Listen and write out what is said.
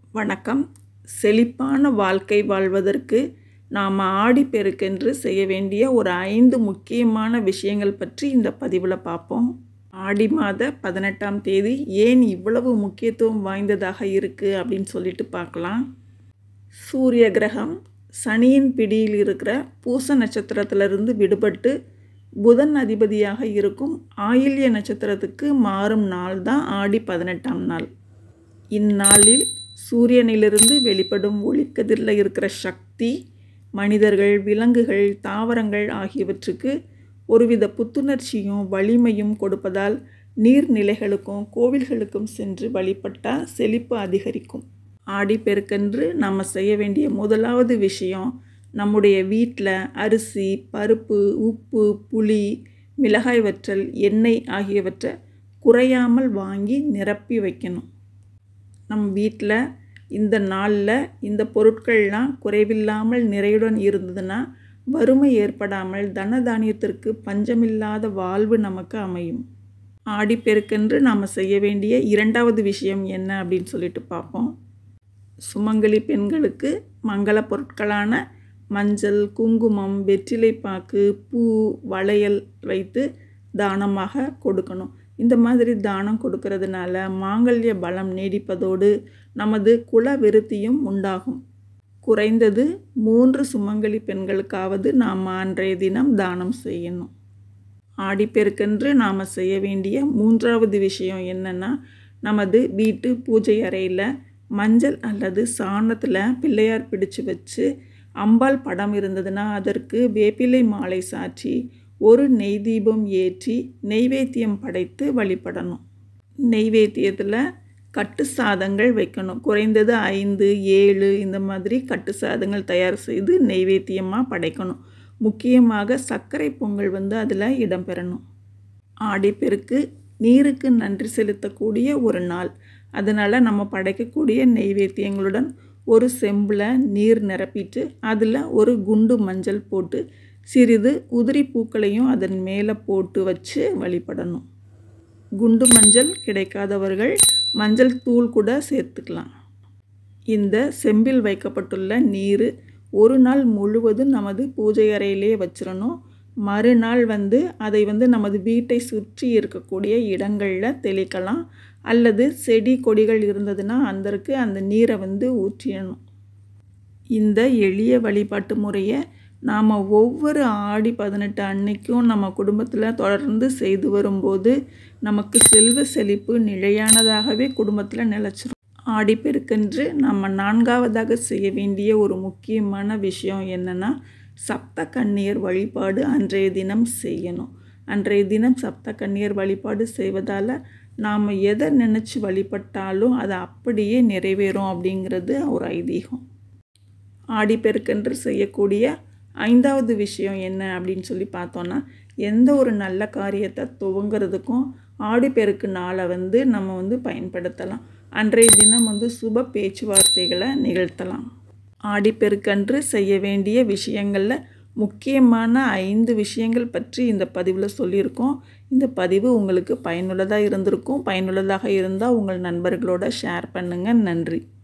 வணக்கம் செழிப்பான வாழ்க்கை வாழ்வதற்கு நாம் ஆடிப்பெருக்கென்று செய்ய வேண்டிய ஒரு ஐந்து முக்கியமான விஷயங்கள் பற்றி இந்த பதிவில் பார்ப்போம் ஆடி மாத பதினெட்டாம் தேதி ஏன் இவ்வளவு முக்கியத்துவம் வாய்ந்ததாக இருக்குது அப்படின்னு சொல்லிட்டு பார்க்கலாம் சூரிய கிரகம் சனியின் பிடியில் இருக்கிற பூச நட்சத்திரத்திலிருந்து விடுபட்டு புதன் அதிபதியாக இருக்கும் ஆயில்ய நட்சத்திரத்துக்கு மாறும் நாள் தான் ஆடி பதினெட்டாம் நாள் இந்நாளில் சூரியனிலிருந்து வெளிப்படும் ஒளிக்கதிரில் இருக்கிற சக்தி மனிதர்கள் விலங்குகள் தாவரங்கள் ஆகியவற்றுக்கு ஒருவித புத்துணர்ச்சியும் வலிமையும் கொடுப்பதால் நீர்நிலைகளுக்கும் கோவில்களுக்கும் சென்று வழிபட்டால் செழிப்பு அதிகரிக்கும் ஆடிப்பெருக்கன்று நம்ம செய்ய வேண்டிய முதலாவது விஷயம் நம்முடைய வீட்டில் அரிசி பருப்பு உப்பு புளி மிளகாய் வற்றல் எண்ணெய் ஆகியவற்றை குறையாமல் வாங்கி நிரப்பி வைக்கணும் நம் வீட்டில் இந்த நாளில் இந்த பொருட்கள்லாம் குறைவில்லாமல் நிறையுடன் இருந்ததுன்னா வறுமை ஏற்படாமல் தன தானியத்திற்கு பஞ்சமில்லாத வாழ்வு நமக்கு அமையும் ஆடிப்பெருக்கென்று நாம் செய்ய வேண்டிய இரண்டாவது விஷயம் என்ன அப்படின்னு சொல்லிட்டு பார்ப்போம் சுமங்கலி பெண்களுக்கு மங்கள பொருட்களான மஞ்சள் குங்குமம் வெற்றிலைப்பாக்கு பூ வளையல் வைத்து தானமாக கொடுக்கணும் இந்த மாதிரி தானம் கொடுக்கறதுனால மாங்கல்ய பலம் நீடிப்பதோடு நமது குல விருத்தியும் உண்டாகும் குறைந்தது மூன்று சுமங்கலி பெண்களுக்காவது நாம் அன்றைய தினம் தானம் செய்யணும் ஆடிப்பெருக்கென்று நாம் செய்ய வேண்டிய மூன்றாவது விஷயம் என்னென்னா நமது வீட்டு பூஜை அறையில் மஞ்சள் அல்லது சாணத்தில் பிள்ளையார் பிடிச்சு வச்சு அம்பாள் படம் இருந்ததுன்னா அதற்கு வேப்பிலை மாலை சாற்றி ஒரு நெய் தீபம் ஏற்றி நெய்வேத்தியம் படைத்து வழிபடணும் நெய்வேத்தியத்தில் கட்டு சாதங்கள் வைக்கணும் குறைந்தது ஐந்து ஏழு இந்த மாதிரி கட்டு சாதங்கள் தயார் செய்து நெய்வேத்தியமாக படைக்கணும் முக்கியமாக சர்க்கரை பொங்கல் வந்து அதில் இடம்பெறணும் ஆடிப்பெருக்கு நீருக்கு நன்றி செலுத்தக்கூடிய ஒரு நாள் அதனால் நம்ம படைக்கக்கூடிய நெய்வேத்தியங்களுடன் ஒரு செம்பில் நீர் நிரப்பிட்டு அதில் ஒரு குண்டு மஞ்சள் போட்டு சிறிது உதிரி பூக்களையும் அதன் மேலே போட்டு வச்சு வழிபடணும் குண்டு மஞ்சள் கிடைக்காதவர்கள் மஞ்சள் தூள் கூட சேர்த்துக்கலாம் இந்த செம்பில் வைக்கப்பட்டுள்ள நீர் ஒரு நாள் முழுவதும் நமது பூஜை அறையிலே வச்சிடணும் மறுநாள் வந்து அதை வந்து நமது வீட்டை சுற்றி இருக்கக்கூடிய இடங்களில் தெளிக்கலாம் அல்லது செடி கொடிகள் இருந்ததுன்னா அதற்கு அந்த நீரை வந்து ஊற்றிடணும் இந்த எளிய வழிபாட்டு முறையை நாம் ஒவ்வொரு ஆடி பதினெட்டு அன்னைக்கும் நம்ம குடும்பத்தில் தொடர்ந்து செய்து வரும்போது நமக்கு செல்வ செழிப்பு நிலையானதாகவே குடும்பத்தில் நிலச்சிரும் ஆடிப்பெருக்கென்று நம்ம நான்காவதாக செய்ய வேண்டிய ஒரு முக்கியமான விஷயம் என்னென்னா சப்த கன்னியர் வழிபாடு அன்றைய தினம் செய்யணும் அன்றைய தினம் சப்த கன்னியர் வழிபாடு செய்வதால் நாம் எதை நினச்சி வழிபட்டாலும் அது அப்படியே நிறைவேறும் அப்படிங்கிறது ஒரு ஐதீகம் ஆடிப்பெருக்கென்று செய்யக்கூடிய ஐந்தாவது விஷயம் என்ன அப்படின்னு சொல்லி பார்த்தோன்னா எந்த ஒரு நல்ல காரியத்தை துவங்கிறதுக்கும் ஆடிப்பெருக்கு நாளை வந்து நம்ம வந்து பயன்படுத்தலாம் அன்றைய தினம் வந்து சுப பேச்சுவார்த்தைகளை நிகழ்த்தலாம் ஆடிப்பெருக்கன்று செய்ய வேண்டிய விஷயங்களில் முக்கியமான ஐந்து விஷயங்கள் பற்றி இந்த பதிவில் சொல்லியிருக்கோம் இந்த பதிவு உங்களுக்கு பயனுள்ளதாக இருந்திருக்கும் பயனுள்ளதாக இருந்தால் உங்கள் நண்பர்களோட ஷேர் பண்ணுங்கள் நன்றி